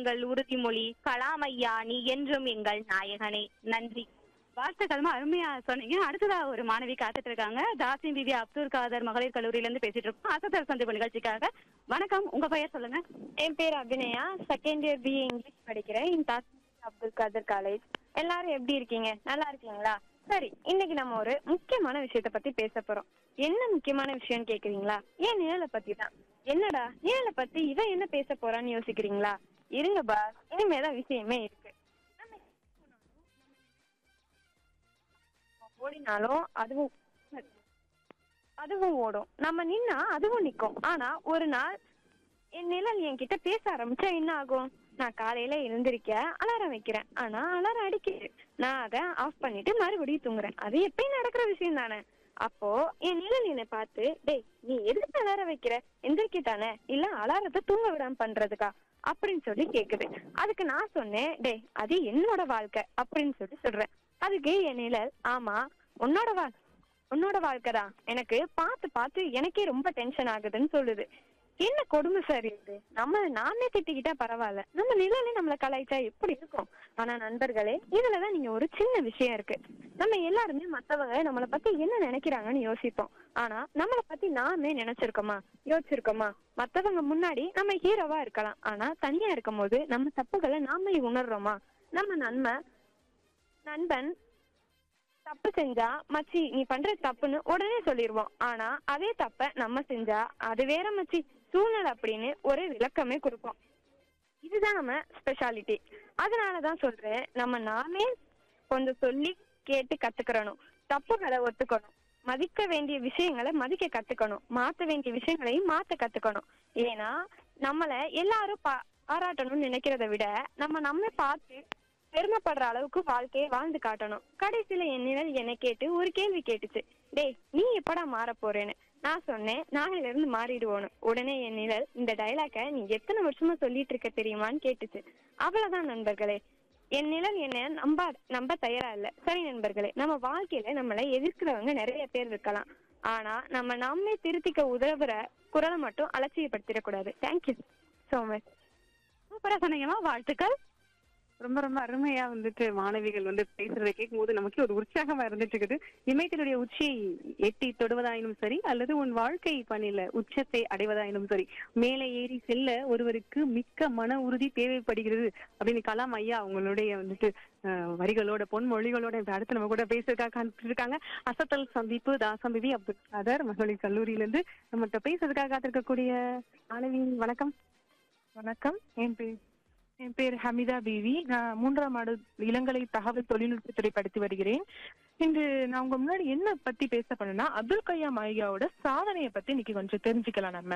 எங்கள் உறுதிமொழி கலாம் ஐயா நீ என்றும் எங்கள் நாயகனே நன்றி வாழ்த்துக்களுமா அருமையா சொன்னீங்க அடுத்ததா ஒரு மாணவி காத்துட்டு இருக்காங்க தாசிம் பிபி அப்துல் காதர் மகளிர் கல்லூரியில இருந்து பேசிட்டு இருக்கோம் அசத்தர் சந்திப்பு நிகழ்ச்சிக்காக வணக்கம் உங்க பெயர் சொல்லுங்க என் பேர் Abhinaya second year BA English படிக்கிறேன் இன் தாசி அப்துல் காதர் காலேஜ் எல்லாரும் எப்படி இருக்கீங்க நல்லா இருக்கீங்களா சரி இன்னைக்கு நம்ம ஒரு முக்கியமான விஷயத்த பத்தி பேச போறோம் என்ன முக்கியமான விஷயம்னு கேக்குறீங்களா ஏன் நிழலை பத்தி தான் என்னடா நிழலை பத்தி இவன் என்ன பேச போறான்னு யோசிக்கிறீங்களா இருங்க பாஸ் இனிமேதான் விஷயமே இருக்கு நம்ம ஓடினாலும் அதுவும் அதுவும் ஓடும் நம்ம நின்னா அதுவும் நிக்கும் ஆனா ஒரு நாள் என் நிழல் என்கிட்ட பேச ஆரம்பிச்சா என்ன ஆகும் நான் காலையில எழுந்திருக்க அலாரம் வைக்கிறேன் ஆனா அலாரம் அடிக்குது நான் அதை ஆஃப் பண்ணிட்டு மறுபடியும் தூங்குறேன் அது எப்பயும் நடக்கிற விஷயம் தானே அப்போ என் நிழல் என்னை பார்த்து டேய் நீ எதுக்கு அலாரம் வைக்கிற எந்திரிக்க தானே இல்ல அலாரத்தை தூங்க விடாம பண்றதுக்கா அப்படின்னு சொல்லி கேக்குது அதுக்கு நான் சொன்னேன் டேய் அது என்னோட வாழ்க்கை அப்படின்னு சொல்லி சொல்றேன் அதுக்கு என் நிழல் ஆமா உன்னோட வாழ்க்கை உன்னோட வாழ்க்கை தான் எனக்கு பார்த்து பார்த்து எனக்கே ரொம்ப டென்ஷன் ஆகுதுன்னு சொல்லுது என்ன கொடுமை சார் இது நம்ம நாமே திட்டிக்கிட்டா பரவாயில்ல நம்ம நிழலே நம்மள கலாய்ச்சா எப்படி இருக்கும் ஆனா நண்பர்களே இதுலதான் நீங்க ஒரு சின்ன விஷயம் இருக்கு நம்ம எல்லாருமே மத்தவங்க நம்மளை பத்தி என்ன நினைக்கிறாங்கன்னு யோசிப்போம் ஆனா நம்மள பத்தி நாமே நினைச்சிருக்கோமா யோசிச்சிருக்கோமா மத்தவங்க முன்னாடி நம்ம ஹீரோவா இருக்கலாம் ஆனா தனியா இருக்கும் போது நம்ம தப்புகளை நாமே உணர்றோமா நம்ம நன்மை நண்பன் தப்பு செஞ்சா மச்சி நீ பண்ற தப்புன்னு உடனே சொல்லிடுவோம் ஆனா அதே தப்ப நம்ம செஞ்சா அது வேற மச்சி சூழ்நிலை அப்படின்னு ஒரு விளக்கமே கொடுப்போம் இதுதான் நம்ம ஸ்பெஷாலிட்டி அதனாலதான் சொல்றேன் நம்ம நாமே கொஞ்சம் சொல்லி கேட்டு கத்துக்கிறணும் தப்புகளை ஒத்துக்கணும் மதிக்க வேண்டிய விஷயங்களை மதிக்க கத்துக்கணும் மாத்த வேண்டிய விஷயங்களையும் மாத்த கத்துக்கணும் ஏன்னா நம்மள எல்லாரும் பா பாராட்டணும்னு நினைக்கிறத விட நம்ம நம்ம பார்த்து பெருமைப்படுற அளவுக்கு வாழ்க்கையை வாழ்ந்து காட்டணும் கடைசியில என் நிழல் என்னை கேட்டு ஒரு கேள்வி கேட்டுச்சு டேய் நீ எப்படா மாற போறேன்னு நான் சொன்னேன் நாளையில இருந்து மாறிடுவோன்னு உடனே என் நிழல் இந்த டைலாக்க நீ எத்தனை வருஷமா சொல்லிட்டு இருக்க தெரியுமான்னு கேட்டுச்சு அவ்வளவுதான் நண்பர்களே என் நிழல் என்ன நம்ப நம்ப தயாரா இல்ல சரி நண்பர்களே நம்ம வாழ்க்கையில நம்மளை எதிர்க்கிறவங்க நிறைய பேர் இருக்கலாம் ஆனா நம்ம நம்மை திருத்திக்க உதவுற குரலை மட்டும் அலட்சியப்படுத்திடக்கூடாது தேங்க்யூ சோ மச் சூப்பரா சொன்னீங்கம்மா வாழ்த்துக்கள் ரொம்ப ரொம்ப அருமையா வந்துட்டு மாணவிகள் வந்து பேசுறதை கேட்கும் போது நமக்கு ஒரு உற்சாகமா இருந்துட்டு இருக்குது இமயத்தினுடைய உச்சியை எட்டி தொடுவதாயினும் சரி அல்லது உன் வாழ்க்கை பணியில உச்சத்தை அடைவதாயினும் சரி மேலே ஏறி செல்ல ஒருவருக்கு மிக்க மன உறுதி தேவைப்படுகிறது அப்படின்னு கலாம் ஐயா அவங்களுடைய வந்துட்டு அஹ், வரிகளோட பொன்மொழிகளோட இப்ப அடுத்து நம்ம கூட பேசுறதுக்காக காத்துட்டு இருக்காங்க அசத்தல் சந்திப்பு தாசம்பிபி அப்துல் காதர் மகளிர் கல்லூரியில இருந்து நம்மகிட்ட பேசுறதுக்காக காத்திருக்கக்கூடிய மாணவி வணக்கம் வணக்கம் என் பேர் என் பேர் ஹமிதா பிவி நான் மூன்றாம் ஆண்டு இளங்கலை தகவல் தொழில்நுட்பத்துறை படித்து வருகிறேன் இன்று நான் உங்க முன்னாடி என்ன பத்தி பேச பண்ணேன்னா அப்துல் கலாம் ஐயாவோட சாதனையை பத்தி இன்னைக்கு கொஞ்சம் தெரிஞ்சுக்கலாம் நம்ம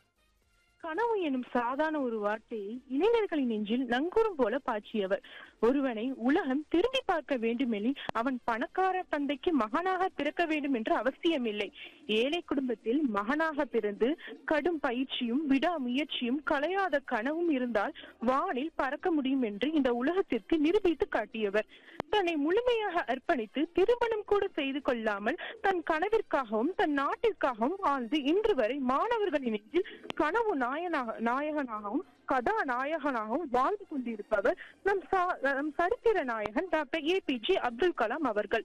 கனவு எனும் சாதாரண ஒரு வார்த்தையை இளைஞர்களின் நெஞ்சில் நங்கூரம் போல பாய்ச்சியவர் ஒருவனை உலகம் திரும்பி பார்க்க வேண்டுமெனில் அவன் பணக்கார தந்தைக்கு மகனாக பிறக்க வேண்டும் என்ற அவசியமில்லை ஏழை குடும்பத்தில் மகனாக பிறந்து கடும் பயிற்சியும் விடாமுயற்சியும் கலையாத கனவும் இருந்தால் வானில் பறக்க முடியும் என்று இந்த உலகத்திற்கு நிரூபித்து காட்டியவர் தன்னை முழுமையாக அர்ப்பணித்து திருமணம் கூட செய்து கொள்ளாமல் தன் கனவிற்காகவும் தன் நாட்டிற்காகவும் வாழ்ந்து இன்று வரை மாணவர்களின் நெஞ்சில் கனவு நாயனாக நாயகனாகவும் கதாநாயகனாகவும் வாழ்ந்து கொண்டிருப்பவர் நம் சா- நம் சரித்திர நாயகன் doctor A P J Abdul Kalam அவர்கள்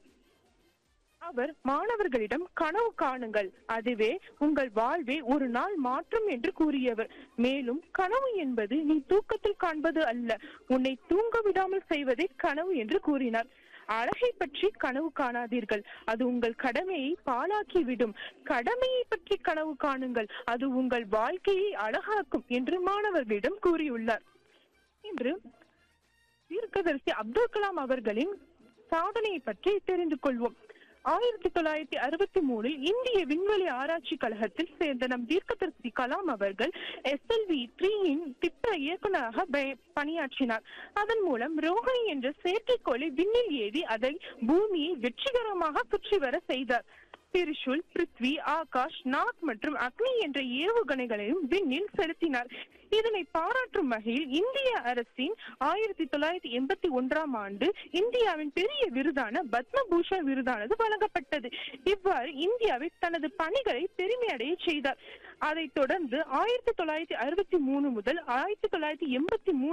அவர் மாணவர்களிடம் கனவு காணுங்கள் அதுவே உங்கள் வாழ்வை ஒரு நாள் மாற்றும் என்று கூறியவர் மேலும் கனவு என்பது நீ தூக்கத்தில் காண்பது அல்ல உன்னை தூங்க விடாமல் செய்வதே கனவு என்று கூறினார் அழகை பற்றி கனவு காணாதீர்கள் அது உங்கள் கடமையை பாழாக்கி விடும் கடமையை பற்றி கனவு காணுங்கள் அது உங்கள் வாழ்க்கையை அழகாக்கும் என்று மாணவர்களிடம் கூறியுள்ளார் இன்று தீர்க்கதரிசி அப்துல் கலாம் அவர்களின் சாதனையை பற்றி தெரிந்து கொள்வோம் ஆயிரத்தி தொள்ளாயிரத்தி அறுபத்தி மூணில் இந்திய விண்வெளி ஆராய்ச்சி கழகத்தில் சேர்ந்த நம் தீர்க்கதரிசி கலாம் அவர்கள் எஸ்எல்வி த்ரீயின் திட்ட இயக்குநராக ப- பணியாற்றினார் அதன் மூலம் ரோஹிணி என்ற செயற்கைக்கோளை விண்ணில் ஏவி அதை பூமியை வெற்றிகரமாக சுற்றி வர செய்தார் திரிஷுல் பிருத்வி ஆகாஷ் நாக் மற்றும் அக்னி என்ற ஏவுகணைகளையும் விண்ணில் செலுத்தினார் இதனை பாராட்டும் வகையில் இந்திய அரசின் ஆயிரத்தி தொள்ளாயிரத்தி எண்பத்தி ஒன்றாம் ஆண்டு இந்தியாவின் பெரிய விருதான பத்மபூஷன் விருதானது வழங்கப்பட்டது இவ்வாறு இந்தியாவை தனது பணிகளை பெருமையடைய செய்தார் அதைத் தொடர்ந்து ஆயிரத்தி தொள்ளாயிரத்தி அறுபத்தி மூணு முதல் ஆயிரத்தி தொள்ளாயிரத்தி எண்பத்தி மூணு